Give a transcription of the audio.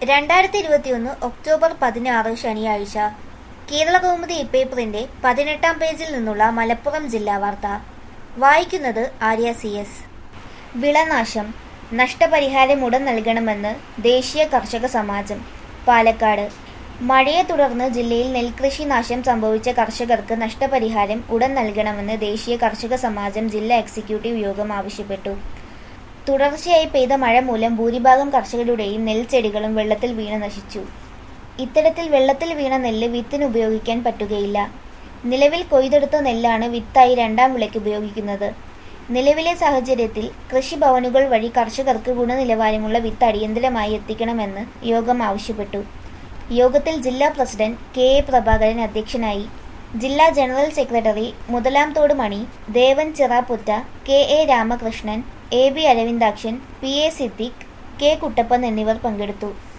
രണ്ടായിരത്തി ഇരുപത്തിയൊന്ന് ഒക്ടോബർ പതിനാറ് ശനിയാഴ്ച കേരള കൗമുദി ഇപ്പേപ്പറിന്റെ പതിനെട്ടാം പേജിൽ നിന്നുള്ള മലപ്പുറം ജില്ലാ വാർത്ത വായിക്കുന്നത് ആര്യ സി എസ് വിളനാശം നഷ്ടപരിഹാരം ഉടൻ നൽകണമെന്ന് ദേശീയ കർഷക സമാജം പാലക്കാട് മഴയെ തുടർന്ന് ജില്ലയിൽ നെൽകൃഷി നാശം സംഭവിച്ച കർഷകർക്ക് നഷ്ടപരിഹാരം ഉടൻ നൽകണമെന്ന് ദേശീയ കർഷക സമാജം ജില്ലാ എക്സിക്യൂട്ടീവ് യോഗം ആവശ്യപ്പെട്ടു തുടർച്ചയായി പെയ്ത മഴ മൂലം ഭൂരിഭാഗം കർഷകരുടെയും നെൽച്ചെടികളും വെള്ളത്തിൽ വീണ് നശിച്ചു ഇത്തരത്തിൽ വെള്ളത്തിൽ വീണ നെല്ല് വിത്തിന് ഉപയോഗിക്കാൻ പറ്റുകയില്ല നിലവിൽ കൊയ്തെടുത്ത നെല്ലാണ് വിത്തായി രണ്ടാം വിളയ്ക്ക് ഉപയോഗിക്കുന്നത് നിലവിലെ സാഹചര്യത്തിൽ കൃഷിഭവനുകൾ വഴി കർഷകർക്ക് ഗുണനിലവാരമുള്ള വിത്ത് അടിയന്തരമായി എത്തിക്കണമെന്ന് യോഗം ആവശ്യപ്പെട്ടു യോഗത്തിൽ ജില്ലാ പ്രസിഡന്റ് കെ എ പ്രഭാകരൻ അധ്യക്ഷനായി ജില്ലാ general secretary Muthalamthodu Mani Devan Chirapputta K A Ramakrishnan A B Aravindakshan P A Siddique K Kuttappan എന്നിവർ പങ്കെടുത്തു